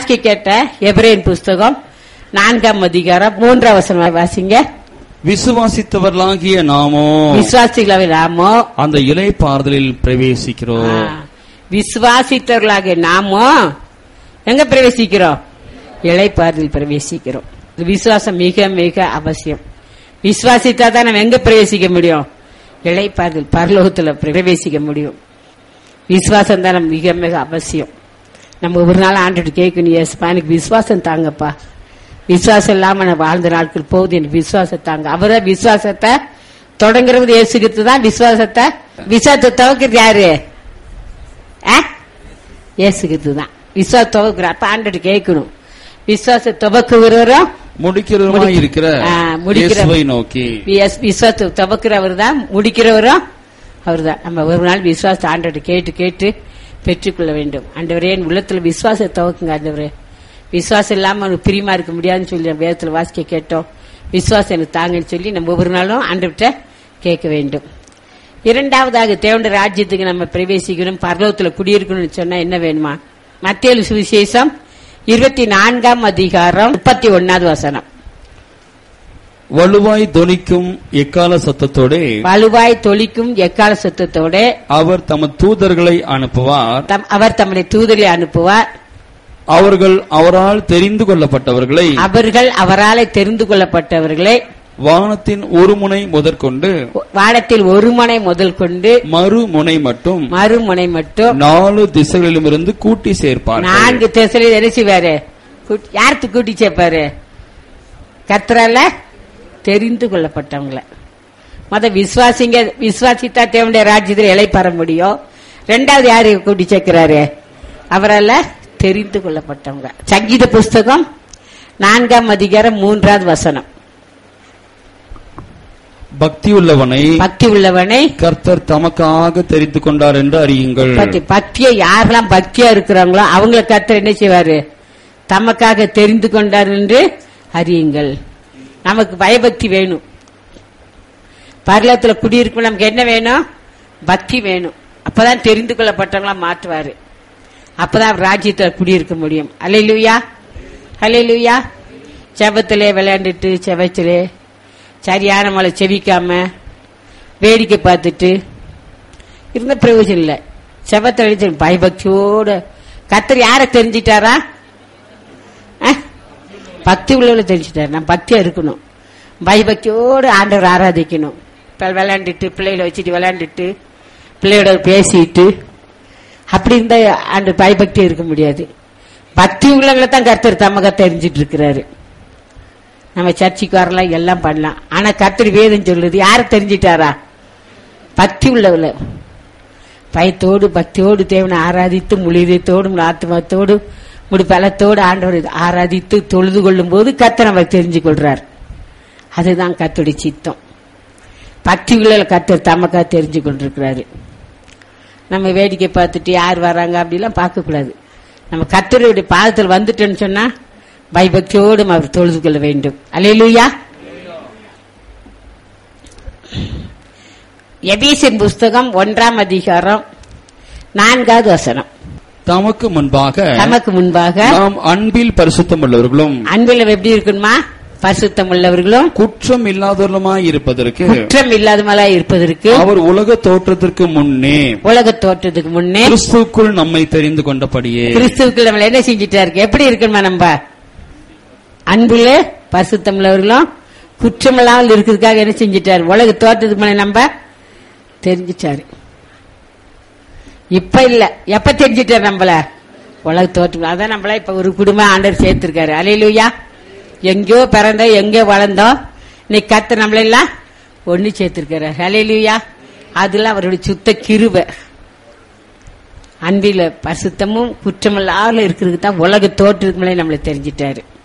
வாசிக்க கேட்ட எபிரேன் புஸ்தகம் நான்காம் அதிகாரம் மூன்றாம் வசனம் வாசிங்க விசுவாசித்தவர்களாகிய நாமோ விசுவாசிகளாவே நாமோ அந்த இலை பாறுதலில் பிரவேசிக்கிறோம் ஆ, விசுவாசித்தவர்களாக நாமோ எங்க பிரவேசிக்கிறோம் இளைப்பாறுதல் பிரவேசிக்கிறோம் இந்த விசுவாசம் மிக மிக அவசியம் விசுவாசித்தா தான் நம்ம எங்க பிரவேசிக்க முடியும் இளைப்பாறுதல் பரலோகத்துல பிரவேசிக்க முடியும் விசுவாசம் தான் நம்ம மிக மிக அவசியம் நம்ம ஒரு நாள் ஆண்டுட்டு கேட்கணும் ஏசுப்பா எனக்கு விசுவாசம் தாங்கப்பா விசுவாசம் இல்லாம நான் வாழ்ந்த நாட்கள் போகுது எனக்கு விசுவாசம் தாங்க அவரை விசுவாசத்தை தொடங்குறது ஏசுகிறது தான் விசுவாசத்தை விசுவாசத்தை துவக்கிறது யாரு ஏசுகிறது தான் விசுவாச துவக்குற அப்ப ஆண்டுட்டு கேட்கணும் விசுவாச துவக்குகிறவரும் முடிக்கிறவருமாய் முடி- இருக்கிற ஆ, முடிக்கிற- இயேசுவை நோக்கி விஸ்- விசுவாசத்தை துவக்கிறவர் தான் முடிக்கிறவரும் அவர் தான் நம்ம ஒரு நாள் விசுவாசத்தை ஆண்டவரை கேட்டு கேட்டு பெற்றுக்கொள்ள வேண்டும் ஆண்டவரே என் உள்ளத்துல விசுவாசத்தை துவக்குங்க ஆண்டவரே விசுவாசம் இல்லாம அவனுக்கு பிரியமா இருக்க முடியாதுன்னு சொல்லி நம்ம வேதத்துல வாசிக்க கேட்டோம் விசுவாசம் எனக்கு தாங்கன்னு சொல்லி நம்ம ஒவ்வொரு நாளும் ஆண்டவர்கிட்ட கேட்க வேண்டும் இரண்டாவதாக தேவண்ட ராஜ்யத்துக்கு நம்ம பிரவேசிக்கணும் பரலோகத்துல குடியிருக்கணும்னு சொன்னா என்ன வேணுமா மத்திய சுவிசேஷம் இருபத்தி நான்காம் அதிகாரம் முப்பத்தி ஒன்னாவது வசனம் வலுவாய் தொனிக்கும் எக்கால சத்தத்தோடே வலுவாய் தொளிக்கும் எக்கால சத்தத்தோட அவர் தமது தூதர்களை அனுப்புவார் தம்- அவர் தம்முடைய தூதரை அனுப்புவார் அவர்கள் அவரால் தெரிந்து கொள்ளப்பட்டவர்களை அவர்கள் அவராலே தெரிந்து கொள்ளப்பட்டவர்களை வானத்தின் ஒரு முனை முதற்கொண்டு வானத்தில் ஒரு முனை முதல் கொண்டு மறுமுனை மட்டும் மறுமுனை மட்டும் நாலு திசைகளிலுமிருந்து கூட்டி சேர்ப்பார்கள் நான்கு திசையில என்ன செய்வாரு கூட்டி- யாருக்கு கூட்டி சேர்ப்பாரு கர்த்தரால தெரிந்து கொள்ளப்பட்டவங்கள மத விசுவாசிங்க விசுவாசித்தா தேவனுடைய ராஜ்யத்தில் இலை பெற முடியும் ரெண்டாவது யாரு கூட்டி சேர்க்கிறாரு அவரால தெரிந்து கொள்ளப்பட்டவங்க சங்கீத புஸ்தகம் நான்காம் அதிகாரம் மூன்றாவது வசனம் பக்தியுள்ளவனை பக்தி உள்ளவனை கர்த்தர் தமக்காக தெரிந்து கொண்டார் என்று அறியுங்கள் பக்தி பக்தியை யாரெல்லாம் பக்தியா இருக்கிறாங்களோ அவங்கள கர்த்தர் என்ன செய்வாரு தமக்காக தெரிந்து கொண்டார் என்று அறியுங்கள் நமக்கு பயபக்தி வேணும் பரலத்துல குடியிருக்கும் நமக்கு என்ன வேணும் பக்தி வேணும் அப்பதான் தெரிந்து கொள்ளப்பட்டவங்களா மாற்றுவாரு அப்பதான் அவர் ராஜ்யத்துல குடியிருக்க முடியும் அலையிலுயா அலையிலுயா செபத்திலே விளையாண்டுட்டு செவச்சிலே சரியான மலை செவிக்காம வேடிக்கை பார்த்துட்டு இருந்த பிரயோஜனம் இல்ல செவத்தை அழிச்சு பயபக்தியோட கத்தர் யார தெரிஞ்சிட்டாரா அஹ்? பக்தி உள்ளவள தெரிஞ்சிட்டாரு நான் பக்தியா இருக்கணும் பயபக்தியோடு ஆண்டவர் ஆராதிக்கணும் இப்ப விளையாண்டுட்டு பிள்ளைகளை வச்சுட்டு விளையாண்டுட்டு பிள்ளையோட பேசிட்டு அப்படி இருந்தா ஆண்டு பயபக்தி இருக்க முடியாது பக்தி உள்ளவங்களை தான் கர்த்தர் தமக தெரிஞ்சிட்டு இருக்கிறாரு நம்ம சர்ச்சுக்கு வரலாம் எல்லாம் பண்ணலாம் ஆனா கர்த்தர் வேதம் சொல்லுது யார தெரிஞ்சிட்டாரா பக்தி உள்ளவள பயத்தோடு பக்தியோடு தேவனை ஆராதித்து முழுதத்தோடு ஆத்மத்தோடு முடி பலத்தோடு ஆண்டவர் ஆராதித்து தொழுது கொள்ளும் போது கர்த்தர் அவர் தெரிஞ்சு கொள்றார் அதுதான் கர்த்தருடைய சித்தம் பக்தி உள்ள கர்த்தர் தமக்கா தெரிஞ்சு கொண்டிருக்கிறாரு நம்ம வேடிக்கை பார்த்துட்டு யார் வராங்க அப்படிலாம் பார்க்க கூடாது நம்ம கர்த்தருடைய பாதத்தில் வந்துட்டோன்னு சொன்னா பயபக்தியோடும் அவர் தொழுது கொள்ள வேண்டும் அலையிலுயா எபீசின் புஸ்தகம் ஒன்றாம் அதிகாரம் நான்காவது வசனம் தமக்கு முன்பாக தமக்கு முன்பாக நாம் அன்பில் பரிசுத்தம் உள்ளவர்களும் அன்பில் எப்படி இருக்கணுமா பரிசுத்தம் உள்ளவர்களும் குற்றம் இல்லாதவர்களுமாய் இருப்பதற்கு குற்றம் இல்லாதமலா இருப்பதற்கு அவர் உலக தோற்றத்திற்கு முன்னே உலக தோற்றத்துக்கு முன்னே கிறிஸ்துக்குள் நம்மை தெரிந்து கொண்டபடியே கிறிஸ்துவுக்கு நம்மள என்ன செஞ்சிட்டாரு எப்படி இருக்கணுமா நம்ம அன்புல பரிசுத்தம் உள்ளவர்களும் குற்றமில்லாமல் இருக்கிறதுக்காக என்ன செஞ்சிட்டாரு உலக தோற்றத்துக்கு முன்னே நம்ம தெரிஞ்சிட்டாரு இப்ப இல்ல எப்ப தெரிஞ்சிட்டாரு நம்மள உலக தோற்றம் அதான் நம்மள இப்ப ஒரு குடும்பம் ஆண்டர் சேர்த்திருக்காரு அலையிலுயா எங்கேயோ பிறந்தோம் எங்கேயோ வளர்ந்தோம் இன்னைக்கு கத்த நம்மளெல்லாம் ஒண்ணு சேர்த்திருக்காரு அலையிலுயா அதெல்லாம் அவருடைய சுத்த கிருபை அன்பில பரிசுத்தமும் குற்றமில்லாத இருக்கிறதுக்கு தான் உலக தோற்றத்துக்கு மேலே நம்மளை தெரிஞ்சிட்டாரு